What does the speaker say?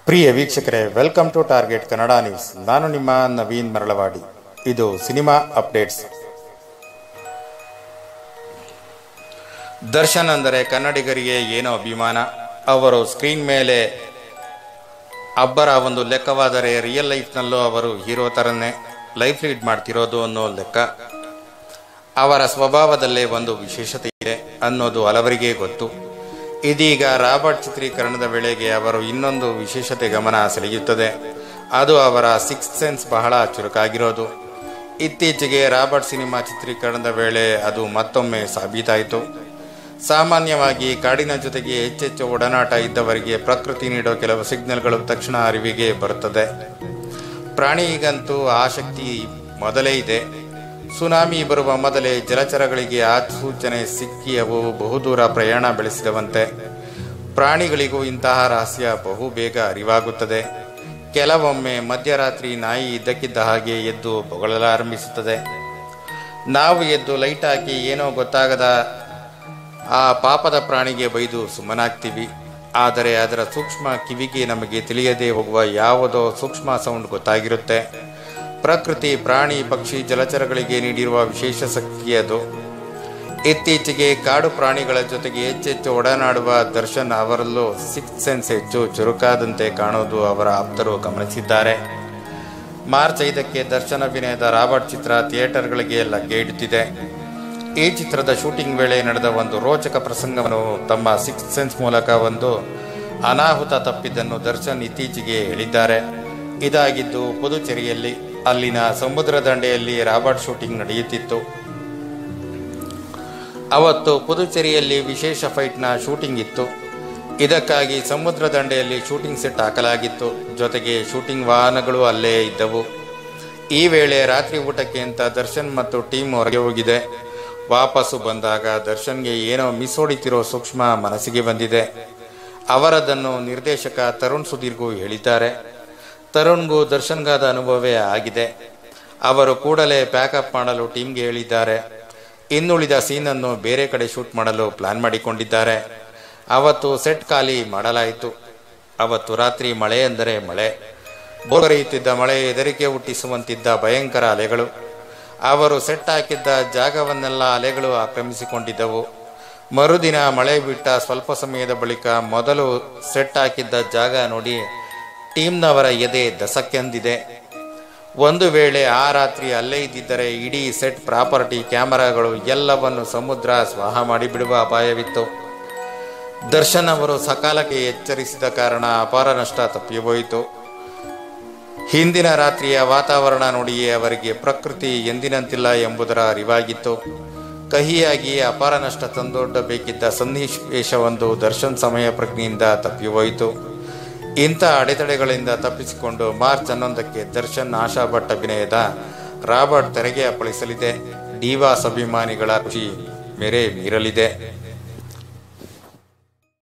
ಪ್ರಿಯ ವೀಕ್ಷಕರೇ welcome to Target Kannada news ನಾನು ನಿಮ್ಮ ನವೀನ್ ಮರಳವಾಡಿ ಇದು ಸಿನಿಮಾ ಅಪ್ಡೇಟ್ಸ್ ದರ್ಶನ್ ಅಂದರೆ ಕನ್ನಡಿಗರಿಗೆ ಏನೋ ಅಭಿಮಾನ ಅವರು ಸ್ಕ್ರೀನ್ ಮೇಲೆ ಅಬ್ಬರ ಒಂದು ಲೆಕ್ಕವಾದರೆ ರಿಯಲ್ ಲೈಫ್ನಲ್ಲೂ ಅವರು ಹೀರೋ ಥರನೇ ಲೈಫ್ ಲೀಡ್ ಮಾಡ್ತಿರೋದು ಅನ್ನೋ ಲೆಕ್ಕ ಅವರ ಸ್ವಭಾವದಲ್ಲೇ ಒಂದು ವಿಶೇಷತೆ ಇದೆ ಅನ್ನೋದು ಹಲವರಿಗೆ ಗೊತ್ತು ಇದೀಗ ರಾಬರ್ಟ್ ಚಿತ್ರೀಕರಣದ ವೇಳೆಗೆ ಅವರು ಇನ್ನೊಂದು ವಿಶೇಷತೆ ಗಮನ ಸೆಳೆಯುತ್ತದೆ ಅದು ಅವರ ಸಿಕ್ಸ್ ಸೆನ್ಸ್ ಬಹಳ ಚುರುಕಾಗಿರೋದು ಇತ್ತೀಚೆಗೆ ರಾಬರ್ಟ್ ಸಿನಿಮಾ ಚಿತ್ರೀಕರಣದ ವೇಳೆ ಅದು ಮತ್ತೊಮ್ಮೆ ಸಾಬೀತಾಯಿತು ಸಾಮಾನ್ಯವಾಗಿ ಕಾಡಿನ ಜೊತೆಗೆ ಹೆಚ್ಚೆಚ್ಚು ಒಡನಾಟ ಇದ್ದವರಿಗೆ ಪ್ರಕೃತಿ ನೀಡೋ ಕೆಲವು ಸಿಗ್ನಲ್ಗಳು ತಕ್ಷಣ ಅರಿವಿಗೆ ಬರುತ್ತದೆ ಪ್ರಾಣಿಗಂತೂ ಆ ಶಕ್ತಿ ಮೊದಲೇ ಇದೆ ಸುನಾಮಿ ಬರುವ ಮೊದಲೇ ಜಲಚರಗಳಿಗೆ ಆ ಸೂಚನೆ ಸಿಕ್ಕಿ ಅವು ಬಹುದೂರ ಪ್ರಯಾಣ ಬೆಳೆಸಿದವಂತೆ ಪ್ರಾಣಿಗಳಿಗೂ ಇಂತಹ ರಹಸ್ಯ ಬಹು ಬೇಗ ಅರಿವಾಗುತ್ತದೆ ಕೆಲವೊಮ್ಮೆ ಮಧ್ಯರಾತ್ರಿ ನಾಯಿ ಇದ್ದಕ್ಕಿದ್ದ ಹಾಗೆ ಎದ್ದು ಬೊಗಳಲಾರಂಭಿಸುತ್ತದೆ ನಾವು ಎದ್ದು ಲೈಟ್ ಹಾಕಿ ಏನೋ ಗೊತ್ತಾಗದ ಆ ಪಾಪದ ಪ್ರಾಣಿಗೆ ಬೈದು ಸುಮ್ಮನಾಗ್ತೀವಿ ಆದರೆ ಅದರ ಸೂಕ್ಷ್ಮ ಕಿವಿಗೆ ನಮಗೆ ತಿಳಿಯದೆ ಹೋಗುವ ಯಾವುದೋ ಸೂಕ್ಷ್ಮ ಸೌಂಡ್ ಗೊತ್ತಾಗಿರುತ್ತೆ ಪ್ರಕೃತಿ ಪ್ರಾಣಿ ಪಕ್ಷಿ ಜಲಚರಗಳಿಗೆ ನೀಡಿರುವ ವಿಶೇಷ ಶಕ್ತಿ ಅದು ಇತ್ತೀಚೆಗೆ ಕಾಡು ಪ್ರಾಣಿಗಳ ಜೊತೆಗೆ ಹೆಚ್ಚೆಚ್ಚು ಒಡನಾಡುವ ದರ್ಶನ್ ಅವರಲ್ಲೂ ಸಿಕ್ಸ್ ಸೆನ್ಸ್ ಹೆಚ್ಚು ಚುರುಕಾದಂತೆ ಕಾಣೋದು ಅವರ ಆಪ್ತರು ಗಮನಿಸಿದ್ದಾರೆ ಮಾರ್ಚ್ ಐದಕ್ಕೆ ದರ್ಶನ್ ಅಭಿನಯದ ರಾಬರ್ಟ್ ಚಿತ್ರ ಥಿಯೇಟರ್ಗಳಿಗೆ ಲಗ್ಗೆ ಇಡುತ್ತಿದೆ ಈ ಚಿತ್ರದ ಶೂಟಿಂಗ್ ವೇಳೆ ನಡೆದ ಒಂದು ರೋಚಕ ಪ್ರಸಂಗವನ್ನು ತಮ್ಮ ಸಿಕ್ಸ್ ಸೆನ್ಸ್ ಮೂಲಕ ಒಂದು ಅನಾಹುತ ತಪ್ಪಿದ್ದನ್ನು ದರ್ಶನ್ ಇತ್ತೀಚೆಗೆ ಹೇಳಿದ್ದಾರೆ ಇದಾಗಿದ್ದು ಪುದುಚೇರಿಯಲ್ಲಿ ಅಲ್ಲಿನ ಸಮುದ್ರ ದಂಡೆಯಲ್ಲಿ ರಾಬರ್ಟ್ ಶೂಟಿಂಗ್ ನಡೆಯುತ್ತಿತ್ತು ಅವತ್ತು ಪುದುಚೇರಿಯಲ್ಲಿ ವಿಶೇಷ ಫೈಟ್ನ ಶೂಟಿಂಗ್ ಇತ್ತು ಇದಕ್ಕಾಗಿ ಸಮುದ್ರ ದಂಡೆಯಲ್ಲಿ ಶೂಟಿಂಗ್ ಸೆಟ್ ಹಾಕಲಾಗಿತ್ತು ಜೊತೆಗೆ ಶೂಟಿಂಗ್ ವಾಹನಗಳು ಅಲ್ಲೇ ಇದ್ದವು ಈ ವೇಳೆ ರಾತ್ರಿ ಊಟಕ್ಕೆ ಅಂತ ದರ್ಶನ್ ಮತ್ತು ಟೀಮ್ ಹೊರಗೆ ಹೋಗಿದೆ ವಾಪಸ್ಸು ಬಂದಾಗ ದರ್ಶನ್ಗೆ ಏನೋ ಮಿಸ್ ಹೊಡಿತಿರೋ ಸೂಕ್ಷ್ಮ ಮನಸ್ಸಿಗೆ ಬಂದಿದೆ ಅವರದನ್ನು ನಿರ್ದೇಶಕ ತರುಣ್ ಸುಧೀರ್ಗೂ ಹೇಳಿದ್ದಾರೆ ತರುಣ್ಗೂ ದರ್ಶನ್ಗಾದ ಅನುಭವವೇ ಆಗಿದೆ ಅವರು ಕೂಡಲೇ ಪ್ಯಾಕಪ್ ಮಾಡಲು ಟೀಮ್ಗೆ ಹೇಳಿದ್ದಾರೆ ಇನ್ನುಳಿದ ಸೀನನ್ನು ಬೇರೆ ಕಡೆ ಶೂಟ್ ಮಾಡಲು ಪ್ಲಾನ್ ಮಾಡಿಕೊಂಡಿದ್ದಾರೆ ಅವತ್ತು ಸೆಟ್ ಖಾಲಿ ಮಾಡಲಾಯಿತು ಅವತ್ತು ರಾತ್ರಿ ಮಳೆ ಎಂದರೆ ಮಳೆ ಬೋಗರೆಯುತ್ತಿದ್ದ ಮಳೆ ಹೆದರಿಕೆ ಹುಟ್ಟಿಸುವಂತಿದ್ದ ಭಯಂಕರ ಅಲೆಗಳು ಅವರು ಸೆಟ್ ಹಾಕಿದ್ದ ಜಾಗವನ್ನೆಲ್ಲ ಅಲೆಗಳು ಆಕ್ರಮಿಸಿಕೊಂಡಿದ್ದವು ಮರುದಿನ ಮಳೆ ಬಿಟ್ಟ ಸ್ವಲ್ಪ ಸಮಯದ ಬಳಿಕ ಮೊದಲು ಸೆಟ್ ಹಾಕಿದ್ದ ಜಾಗ ನೋಡಿ ಟೀಮ್ನವರ ಎದೆ ದಸಕ್ಕೆಂದಿದೆ ಒಂದು ವೇಳೆ ಆ ರಾತ್ರಿ ಅಲ್ಲೇ ಇದ್ದಿದ್ದರೆ ಇಡೀ ಸೆಟ್ ಪ್ರಾಪರ್ಟಿ ಕ್ಯಾಮೆರಾಗಳು ಎಲ್ಲವನ್ನು ಸಮುದ್ರ ಸ್ವಾಹ ಮಾಡಿಬಿಡುವ ಅಪಾಯವಿತ್ತು ದರ್ಶನ್ ಅವರು ಸಕಾಲಕ್ಕೆ ಎಚ್ಚರಿಸಿದ ಕಾರಣ ಅಪಾರ ನಷ್ಟ ತಪ್ಪಿಹೋಯಿತು ಹಿಂದಿನ ರಾತ್ರಿಯ ವಾತಾವರಣ ನೋಡಿಯೇ ಅವರಿಗೆ ಪ್ರಕೃತಿ ಎಂದಿನಂತಿಲ್ಲ ಎಂಬುದರ ಅರಿವಾಗಿತ್ತು ಕಹಿಯಾಗಿ ಅಪಾರ ನಷ್ಟ ತಂದೊಡ್ಡಬೇಕಿದ್ದ ಸನ್ನಿವೇಶವೊಂದು ದರ್ಶನ್ ಸಮಯ ಪ್ರಜ್ಞೆಯಿಂದ ತಪ್ಪಿಹೋಯಿತು ಇಂಥ ಅಡೆತಡೆಗಳಿಂದ ತಪ್ಪಿಸಿಕೊಂಡು ಮಾರ್ಚ್ ಹನ್ನೊಂದಕ್ಕೆ ದರ್ಶನ್ ಆಶಾ ಭಟ್ ಅಭಿನಯದ ರಾಬರ್ಟ್ ತೆರೆಗೆ ಅಪ್ಪಳಿಸಲಿದೆ ಡಿವಾಸ್ ಅಭಿಮಾನಿಗಳ ಖುಷಿ ಮೇರೆ ಮೀರಲಿದೆ